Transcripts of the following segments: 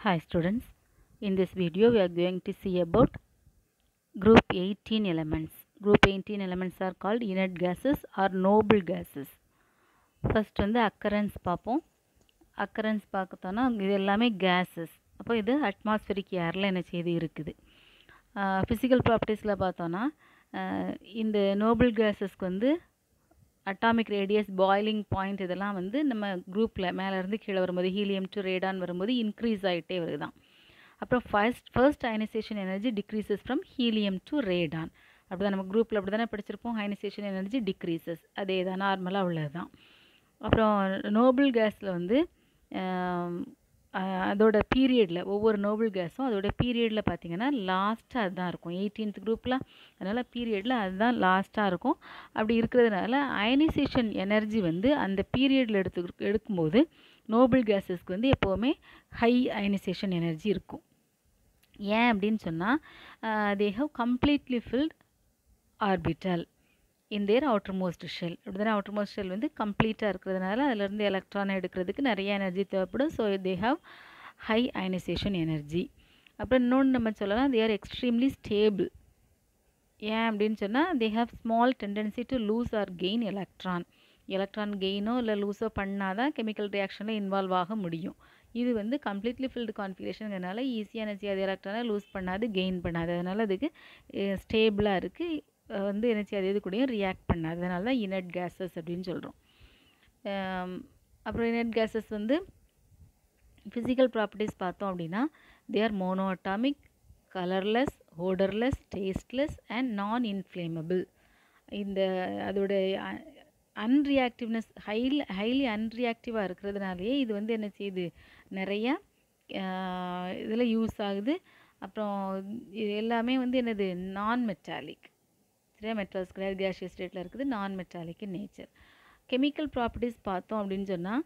Hi students, in this video we are going to see about group 18 elements. Group 18 elements are called inert gases or noble gases. First வந்து occurrence பார்ப்போம் occurrence பார்த்தோன்னா இது எல்லாமே gases அப்போ இது atmospheric ஏரில் என்ன செய்து இருக்குது ஃபிசிக்கல் ப்ராப்பர்ட்டிஸில் பார்த்தோன்னா அஹ் இந்த நோபல் கேஸஸ்க்கு வந்து அட்டாமிக் ரேடியஸ் பாய்லிங் பாயிண்ட் இதெல்லாம் வந்து நம்ம குரூப்பில் மேலேருந்து கீழே வரும்போது ஹீலியம் டு ரேடான் வரும்போது இன்க்ரீஸ் ஆகிட்டே வருதுதான் அப்புறம் first first ionisation energy decreases from helium to radon அப்படி தான் நம்ம குரூப்பில் அப்படி தானே படிச்சிருப்போம் அயனைசேஷன் எனர்ஜி டிக்ரீசஸ் அதே தான் நார்மலாக உள்ளது தான் அப்புறம் நோபல் கேஸில் வந்து ஆம், அஹ் அதோட பீரியடில் ஒவ்வொரு நோபல் கேஸும் அதோட பீரியடில் பார்த்தீங்கன்னா லாஸ்ட்டாக அதுதான் இருக்கும் எயிட்டீன்த் குரூப்பில் அதனால் பீரியடில் அதுதான் லாஸ்ட்டாக இருக்கும் அப்படி இருக்கிறதுனால அயனைசேஷன் எனர்ஜி வந்து அந்த பீரியடில் எடுத்து எடுக்கும்போது நோபல் கேஸஸ்க்கு வந்து எப்போவுமே ஹை அயனைசேஷன் எனர்ஜி இருக்கும் ஏன் அப்படின்னு சொன்னால் they have completely filled orbital in their outermost shell அப்படி தானே அவுட்டர் மோஸ்ட் ஷெல் வந்து கம்ப்ளீட்டாக இருக்கிறதுனால அதிலேருந்து எலக்ட்ரானை எடுக்கிறதுக்கு நிறைய எனர்ஜி தேவைப்படும் so they have high ionisation energy அப்புறம் இன்னொன்று நம்ம சொல்லலாம் தே ஆர் எக்ஸ்ட்ரீம்லி ஸ்டேபிள் ஏன் அப்படின்னு சொன்னால் they have small tendency to lose or gain electron electron கெயினோ இல்லை லூஸோ பண்ணால் தான் கெமிக்கல் ரியாக்ஷனில் இன்வால்வ் ஆக முடியும் இது வந்து கம்ப்ளீட்லி ஃபில்டு கான்ஃபிகரேஷனுங்கிறனால ஈஸியாக என்ன செய்யாது எலக்ட்ரானை லூஸ் பண்ணாது கெயின் பண்ணாது அதனால் அதுக்கு ஸ்டேபிளாக இருக்குது வந்து என்ன செய்யாது எது கூடயும் ரியாக்ட் பண்ணாது அதனால தான் இனட் கேஸஸ் அப்படின்னு சொல்கிறோம் அப்புறம் இனட் கேஸஸ் வந்து ஃபிசிக்கல் ப்ராப்பர்ட்டிஸ் பார்த்தோம் அப்படின்னா they are monoatomic colourless odourless tasteless and non inflammable இந்த அதோட அன்ரியாக்டிவ்னஸ் ஹைல் ஹைலி அன்ரியாக்டிவாக இருக்கிறதுனாலேயே இது வந்து என்ன செய்யுது நிறைய இதில் யூஸ் ஆகுது அப்புறம் இது எல்லாமே வந்து என்னது நான் மெட்டாலிக் சரியா மெட்டல்ஸ் கிடையாது கேஷியஸ் ஸ்டேட்டில் இருக்குது non metallic in nature chemical properties பார்த்தோம் அப்படின்னு சொன்னால்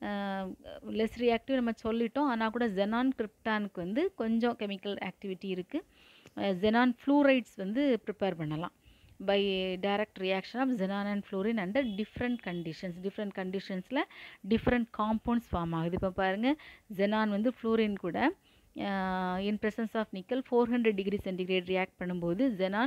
லெஸ் ரியாக்டிவ் நம்ம சொல்லிட்டோம் ஆனால் கூட ஜெனான் கிரிப்டானுக்கு வந்து கொஞ்சம் கெமிக்கல் ஆக்டிவிட்டி இருக்குது ஜெனான் ஃப்ளூரைட்ஸ் வந்து ப்ரிப்பேர் பண்ணலாம் by direct reaction of xenon and fluorine under different conditions different கண்டிஷன்ஸில் டிஃப்ரெண்ட் காம்பவுண்ட்ஸ் ஃபார்ம் ஆகுது இப்போ பாருங்கள் ஜெனான் வந்து ஃப்ளூரின் கூட in presence of nickel four hundred degree centigrade react பண்ணும்போது ஜெனான்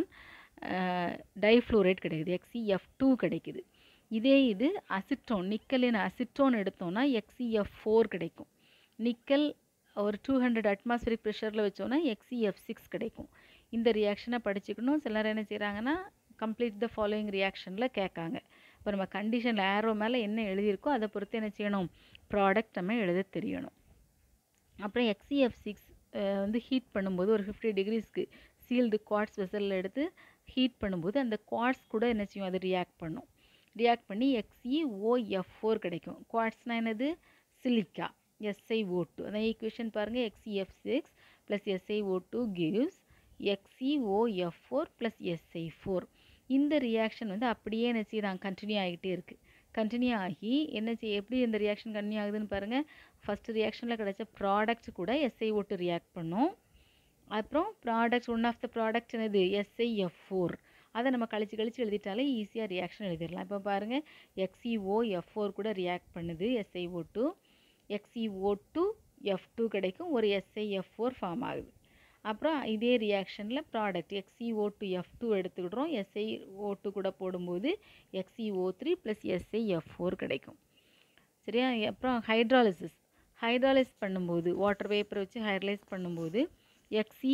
டைஃப்ளூரைட் கிடைக்குது எக்ஸிஎஃப் டூ கிடைக்குது இதே இது அசிட்டோன் நிக்கலின் அசிட்டோன் எடுத்தோம்னா எக்ஸிஎஃப் ஃபோர் கிடைக்கும் நிக்கல் ஒரு டூ ஹண்ட்ரட் அட்மாஸ்பியரிக் ப்ரெஷரில் வச்சோன்னா எக்ஸிஎஃப் சிக்ஸ் கிடைக்கும் இந்த ரியாக்ஷனை படிச்சுக்கணும் சிலர் என்ன செய்கிறாங்கன்னா கம்ப்ளீட் த ஃபாலோயிங் ரியாக்ஷனில் கேட்காங்க இப்போ நம்ம கண்டிஷனில் ஏரோ மேலே என்ன எழுதியிருக்கோ அதை பொறுத்து என்ன செய்யணும் ப்ராடக்ட் நம்ம எழுத தெரியணும் அப்புறம் எக்ஸிஎஃப் சிக்ஸ் வந்து ஹீட் பண்ணும்போது ஒரு ஃபிஃப்டி டிகிரிஸ்க்கு சீல்டு குவாட்ஸ் வெசலில் எடுத்து ஹீட் பண்ணும்போது அந்த குவாட்ஸ் கூட என்ன செய்யும் அது ரியாக்ட் பண்ணும் ரியாக்ட் பண்ணி எக்ஸி ஓஎஃப் ஃபோர் கிடைக்கும் குவாட்ஸ்னால் என்னது சிலிக்கா எஸ்ஐ ஓ டூ அந்த ஈக்குவேஷன் பாருங்கள் XeF six plus Si O two gives Xe OF four plus Si four இந்த ரியாக்ஷன் வந்து அப்படியே என்ன செய்யுதான் கண்டினியூ ஆகிட்டே இருக்குது கண்டினியூ ஆகி என்ன செய்ய எப்படி இந்த ரியாக்ஷன் கண்டினியூ ஆகுதுன்னு பாருங்கள் ஃபஸ்ட்டு ரியாக்ஷனில் கிடைச்ச ப்ராடக்ட் கூட எஸ்ஐ ஓட்டு ரியாக்ட் பண்ணும் அப்புறம் product one of the product என்னது எஸ்ஐஎஃப் ஃபோர் அதை நம்ம கழிச்சு கழிச்சு எழுதிட்டாலே ஈஸியாக ரியாக்ஷன் எழுதிடலாம் இப்போ பாருங்கள் எக்ஸிஓ எஃப் ஃபோர் கூட ரியாக்ட் பண்ணுது SiO two XeO two F two கிடைக்கும் ஒரு எஸ்ஐஎஃப் ஃபோர் ஃபார்ம் ஆகுது அப்புறம் இதே ரியாக்ஷனில் product XeO two F two எடுத்துக்கிடுறோம் எஸ்ஐஓ டூ கூட போடும்போது XeO three plus SiF four கிடைக்கும் சரியா அப்புறம் ஹைட்ராலிசிஸ் ஹைட்ராலைஸ் பண்ணும்போது வாட்டர் வேப்பரை வச்சு ஹைட்ரலைஸ் பண்ணும்போது எக்ஸி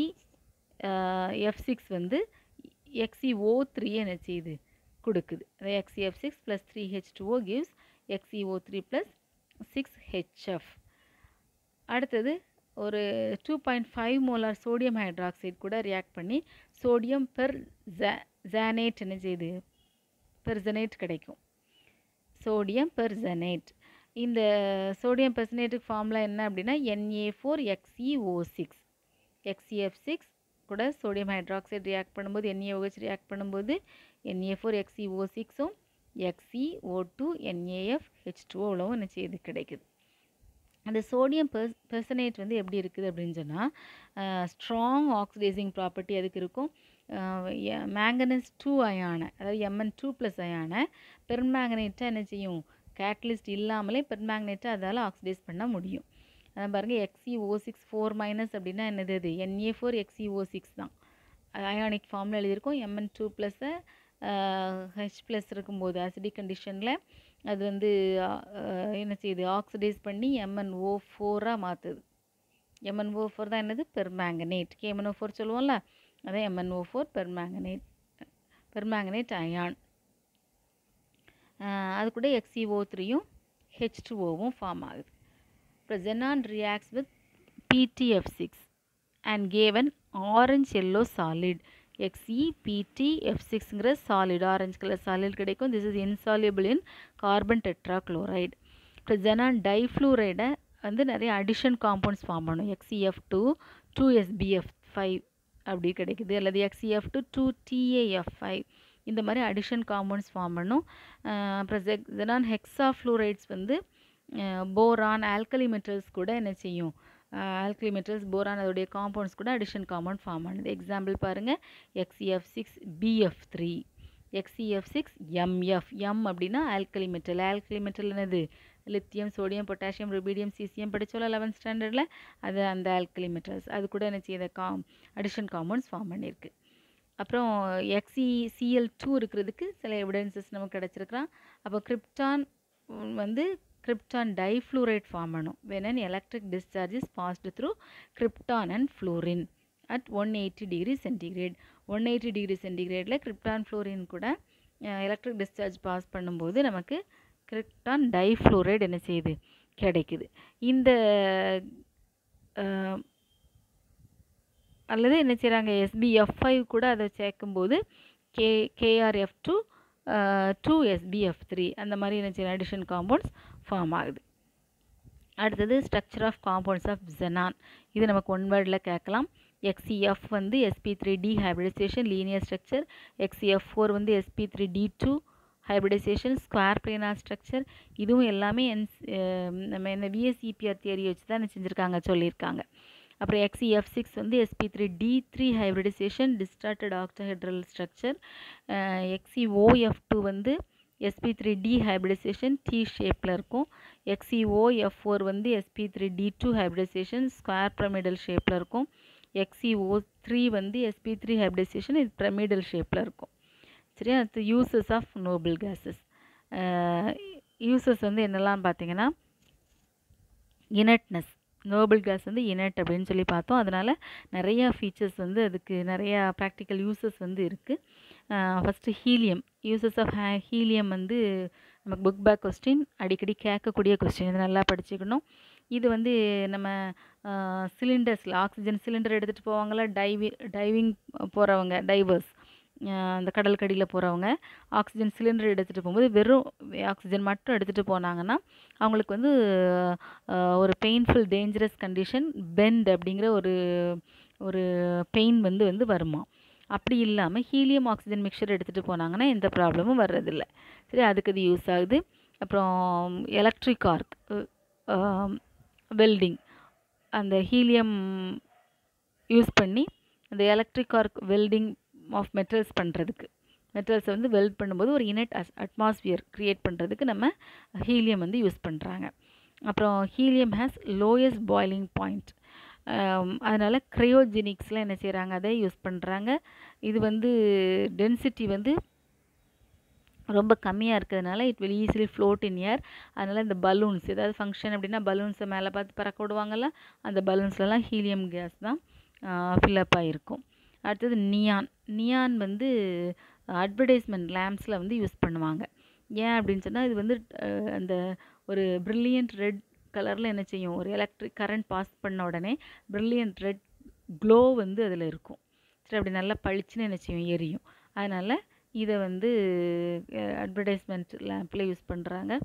எஃப் சிக்ஸ் வந்து எக்ஸி ஓ த்ரீ என்ன செய்யுது கொடுக்குது அதாவது Xe F six plus three H two O gives Xe O three plus six HF அடுத்தது ஒரு two point five molar sodium hydroxide கூட ரியாக்ட் பண்ணி சோடியம் பெர் ஜானேட் என்ன செய்யுது பெர்சனேட் கிடைக்கும் சோடியம் பெர்சனேட் இந்த சோடியம் பெர்சனேட்டுக்கு ஃபார்முலா என்ன அப்படின்னா Na four XeO six XeF six கூட சோடியம் ஹைட்ராக்சைடு ரியாக்ட் பண்ணும்போது என்ஏஓஹெச் ரியாக்ட் பண்ணும்போது என்ஏ ஃபோர் எக்ஸிஓ சிக்ஸும் Xe O two NaF H two அவ்வளவும் என்ன செய்யுது கிடைக்குது அந்த சோடியம் பெர்ஸ் பெர்சனேட் வந்து எப்படி இருக்குது அப்படின்னு சொன்னால் ஸ்ட்ராங் ஆக்சிடைசிங் ப்ராப்பர்ட்டி அதுக்கு இருக்கும் மேங்கனஸ் டூ அயானை அதாவது எம்என் டூ ப்ளஸ் அயானை பெர்மேங்கனேட்டாக என்ன செய்யும் கேட்டலிஸ்ட் இல்லாமலே பெர்மேங்கனேட்டை அதால் ஆக்சிடைஸ் பண்ண முடியும் அதான் பாருங்கள் எக்ஸிஓ சிக்ஸ் ஃபோர் மைனஸ் அப்படின்னா என்னது அது என்ஏ ஃபோர் எக்ஸிஓ சிக்ஸ் தான் அயானிக் ஃபார்மில் எழுதியிருக்கோம் எம்என் டூ ப்ளஸ்ஸை ஹெச் ப்ளஸ் இருக்கும்போது அசிடிக் கண்டிஷனில் அது வந்து அஹ், என்ன செய்யுது ஆக்சிடைஸ் பண்ணி எம்என்ஓ ஃபோராக மாற்றுது எம்என்ஓ ஃபோர் தான் என்னது பெர்மேங்கனேட் கேஎம்என்ஓ ஃபோர் சொல்லுவோம்ல அதான் MnO four permanganate permanganate ion அது கூட எக்ஸிஓ த்ரீயும் ஹெச் டூஓவும் ஃபார்ம் ஆகுது இப்போ xenon reacts with PTF6 and gave an orange yellow solid XePTF6ங்கிற சாலிட் ஆரஞ்சு கலர் சாலிட் கிடைக்கும் this is insoluble in carbon tetrachloride இப்போ xenon டைஃப்ளூரைடை வந்து நிறைய அடிஷன் காம்பவுண்ட்ஸ் ஃபார்ம் பண்ணும் XeF two two SbF five அப்படி கிடைக்குது அல்லது XeF two two TaF five இந்த மாதிரி அடிஷன் காம்பவுண்ட்ஸ் ஃபார்ம் பண்ணும் அஹ் அப்புறம் xenon ஹெக்ஸாஃப்ளூரைட்ஸ் வந்து போரான் ஆல்கலி மெட்டல்ஸ் கூட என்ன செய்யும் ஆல்கலி மெட்டல்ஸ் போரான் அதோடைய காம்பவுண்ட்ஸ் கூட அடிஷன் காம்பவுண்ட் ஃபார்ம் பண்ணுது எக்ஸாம்பிள் பாருங்கள் XeF six BF three XeF six MF M அப்படின்னா ஆல்கலி மெட்டல் ஆல்கலி மெட்டல் என்னது lithium sodium potassium rubidium caesium படிச்சோல லெவன்த் ஸ்டாண்டர்டில் அது அந்த ஆல்கலி மெட்டல்ஸ் அது கூட என்ன செய்யுது காம் அடிஷன் காம்பவுண்ட்ஸ் ஃபார்ம் பண்ணியிருக்கு அப்புறம் எக்ஸி சிஎல் டூ இருக்கிறதுக்கு சில எவிடன்சஸ் நமக்கு கிடச்சிருக்கிறான் அப்போ கிரிப்டான் வந்து கிரிப்டான் டைஃப்ளூரைட் ஃபார்ம் பண்ணும் when an electric discharge is passed through krypton and fluorine at 180 degree centigrade 180 degree centigradeல கிரிப்டான் ஃப்ளோரின் கூட எலக்ட்ரிக் டிஸ்சார்ஜ் பாஸ் பண்ணும்போது நமக்கு கிரிப்டான் டைஃப்ளூரைடு என்ன செய்யுது கிடைக்குது இந்த அஹ், அல்லது என்ன செய்கிறாங்க எஸ்பிஎஃப் ஃபைவ் கூட அதை சேர்க்கும்போது K KrF two two SbF three அந்த மாதிரி என்ன செய்யணும் அடிஷன் காம்பவுண்ட்ஸ் ஃபார்ம் ஆகுது அடுத்தது structure of compounds of xenon இது நமக்கு ஒன் வேர்டில் கேட்கலாம் எக்ஸிஎஃப் வந்து sp three d hybridisation linear structure XeF four வந்து sp three d two hybridisation square planar structure இதுவும் எல்லாமே என் நம்ம இந்த விஎஸ்இபிஆர் தியரி வச்சு தான் என்ன செஞ்சுருக்காங்க சொல்லியிருக்காங்க அப்புறம் எக்ஸிஎஃப் சிக்ஸ் வந்து sp three d three hybridisation distorted octahedral structure XeOF two வந்து sp three d hybridisation T ஷேப்பில் இருக்கும் எக்ஸிஓஎஃப் ஃபோர் வந்து sp three d two hybridisation square pyramidal ஷேப்பில் இருக்கும் எக்ஸிஓ த்ரீ வந்து எஸ்பி த்ரீ ஹைப்ரிடைசேஷன் இது pyramidal ஷேப்பில் இருக்கும் சரியா அடுத்து uses of noble gases uses வந்து என்னெல்லாம் பார்த்தீங்கன்னா இனட்னஸ் நோபல் கேஸ் வந்து இனட் அப்படின்னு சொல்லி பார்த்தோம் அதனால் நிறையா ஃபீச்சர்ஸ் வந்து அதுக்கு நிறையா ப்ராக்டிக்கல் யூசஸ் வந்து இருக்குது first helium uses of helium வந்து நமக்கு புக் பேக் கொஸ்டின் அடிக்கடி கேட்கக்கூடிய கொஸ்டின் இது நல்லா படிச்சுக்கணும் இது வந்து நம்ம சிலிண்டர்ஸில் ஆக்சிஜன் சிலிண்டர் எடுத்துகிட்டு போவாங்கள்ல டைவி டைவிங் போகிறவங்க டைவர்ஸ் அந்த கடலுக்கடியில் போகிறவங்க ஆக்சிஜன் சிலிண்டர் எடுத்துகிட்டு போகும்போது வெறும் ஆக்சிஜன் மட்டும் எடுத்துகிட்டு போனாங்கன்னா அவங்களுக்கு வந்து அஹ், ஒரு பெயின்ஃபுல் டேஞ்சரஸ் கண்டிஷன் பெண்ட் அப்படிங்கிற ஒரு ஒரு பெயின் வந்து வந்து வருமா அப்படி இல்லாமல் ஹீலியம் ஆக்சிஜன் மிக்சர் எடுத்துகிட்டு போனாங்கன்னா எந்த ப்ராப்ளமும் வர்றதில்ல சரி அதுக்கு இது யூஸ் ஆகுது அப்புறம் எலக்ட்ரிக் ஆர்க் வெல்டிங் அந்த ஹீலியம் யூஸ் பண்ணி அந்த electric arc welding of metals பண்ணுறதுக்கு மெட்டல்ஸை வந்து வெல்ட் பண்ணும்போது ஒரு இனட் அஸ் அட்மாஸ்பியர் க்ரியேட் பண்ணுறதுக்கு நம்ம ஹீலியம் வந்து யூஸ் பண்ணுறாங்க அப்புறம் helium has lowest boiling point அதனால் க்ரையோஜெனிக்ஸில் என்ன செய்கிறாங்க அதை யூஸ் பண்ணுறாங்க இது வந்து டென்சிட்டி வந்து ரொம்ப கம்மியாக இருக்கிறதுனால it will easily float in air அதனால் இந்த பலூன்ஸ் ஏதாவது ஃபங்க்ஷன் அப்படின்னா பலூன்ஸை மேலே பார்த்து பறக்க விடுவாங்கல்ல அந்த பலூன்ஸ்லலாம் ஹீலியம் கேஸ் தான் ஃபில்லப் ஆகிருக்கும் அடுத்தது நியான் நியான் வந்து அட்வர்டைஸ்மெண்ட் லேம்ப்ஸில் வந்து யூஸ் பண்ணுவாங்க ஏன் அப்படின்னு சொன்னால் இது வந்து அஹ், அந்த ஒரு ப்ரில்லியன்ட் ரெட் கலரில் என்ன செய்யும் ஒரு எலக்ட்ரிக் கரண்ட் பாஸ் பண்ண உடனே ப்ரில்லியன்ட் ரெட் க்ளோ வந்து அதில் இருக்கும் சரி அப்படி நல்லா பளிச்சுன்னு என்ன செய்யும் எரியும் அதனால் இதை வந்து அட்வர்டைஸ்மெண்ட் லேம்பில் யூஸ் பண்ணுறாங்க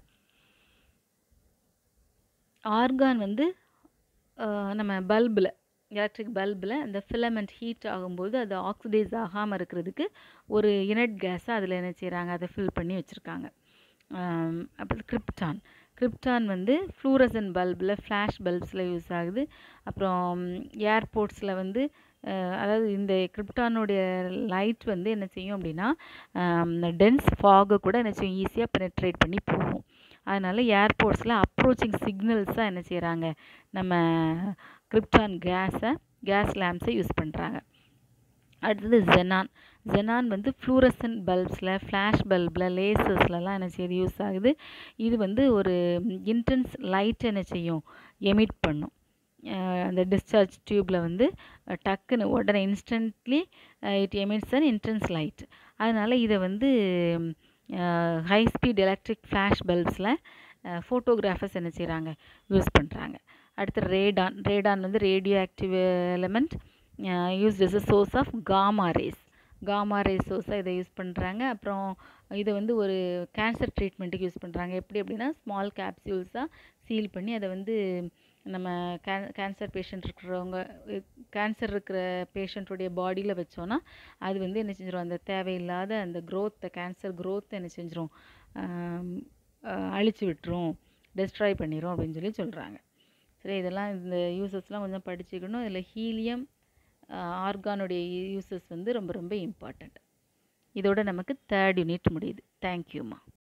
ஆர்கான் வந்து அஹ், நம்ம பல்பில் எலக்ட்ரிக் பல்பில் அந்த ஃபிலமெண்ட் ஹீட் ஆகும்போது அது ஆக்சிடைஸ் ஆகாமல் இருக்கிறதுக்கு ஒரு இனட் கேஸை அதில் என்ன செய்கிறாங்க அதை ஃபில் பண்ணி வச்சுருக்காங்க அப்புறம் கிரிப்டான் கிரிப்டான் வந்து ஃப்ளூரசன் பல்பில் ஃப்ளாஷ் பல்ப்ஸில் யூஸ் ஆகுது அப்புறம் ஏர்போர்ட்ஸில் வந்து அஹ், அதாவது இந்த கிரிப்டானுடைய லைட் வந்து என்ன செய்யும் அப்படின்னா டென்ஸ் ஃபாகை கூட என்ன செய்யும் ஈஸியாக பெனட்ரேட் பண்ணி போகும் அதனால் ஏர்போர்ட்ஸில் அப்ரோச்சிங் சிக்னல்ஸாக என்ன செய்கிறாங்க நம்ம கிரிப்டான் கேஸை கேஸ் லேம்ப்ஸை யூஸ் பண்ணுறாங்க அடுத்தது ஜெனான் ஜெனான் வந்து ஃப்ளூரசன்ட் பல்ப்ஸில் ஃப்ளாஷ் பல்பில் லேசர்ஸ்லலாம் என்ன செய்யுது யூஸ் ஆகுது இது வந்து ஒரு இன்டென்ஸ் லைட் என்ன செய்யும் எமிட் பண்ணும் அந்த டிஸ்சார்ஜ் டியூப்பில் வந்து டக்குன்னு உடனே instantly it emits an intense light அதனால் இதை வந்து ஹை ஸ்பீட் எலக்ட்ரிக் ஃப்ளாஷ் பல்ப்ஸில் ஃபோட்டோகிராஃபர்ஸ் என்ன செய்கிறாங்க யூஸ் பண்ணுறாங்க அடுத்து ரேடான் ரேடான் வந்து radioactive element used is a source of gamma rays gamma rays சோர்ஸாக இதை யூஸ் பண்ணுறாங்க அப்புறம் இதை வந்து ஒரு கேன்சர் ட்ரீட்மெண்ட்டுக்கு யூஸ் பண்ணுறாங்க எப்படி அப்படின்னா ஸ்மால் கேப்சியூல்ஸாக சீல் பண்ணி அதை வந்து நம்ம கே கேன்சர் பேஷண்ட் இருக்கிறவங்க கேன்சர் இருக்கிற பேஷண்ட்டுடைய பாடியில் வச்சோன்னா அது வந்து என்ன செஞ்சிடும் அந்த தேவையில்லாத அந்த க்ரோத்தை கேன்சர் க்ரோத்தை என்ன செஞ்சிடும் அழிச்சு விட்டுரும் டெஸ்ட்ராய் பண்ணிடும் அப்படின்னு சொல்லி சொல்கிறாங்க சரி இதெல்லாம் இந்த யூசஸ்லாம் கொஞ்சம் படிச்சுக்கணும் இதில் ஹீலியம் ஆர்கானுடைய யூசஸ் வந்து ரொம்ப ரொம்ப இம்பார்ட்டண்ட் இதோட நமக்கு தேர்ட் யூனிட் முடியுது தேங்க்யூம்மா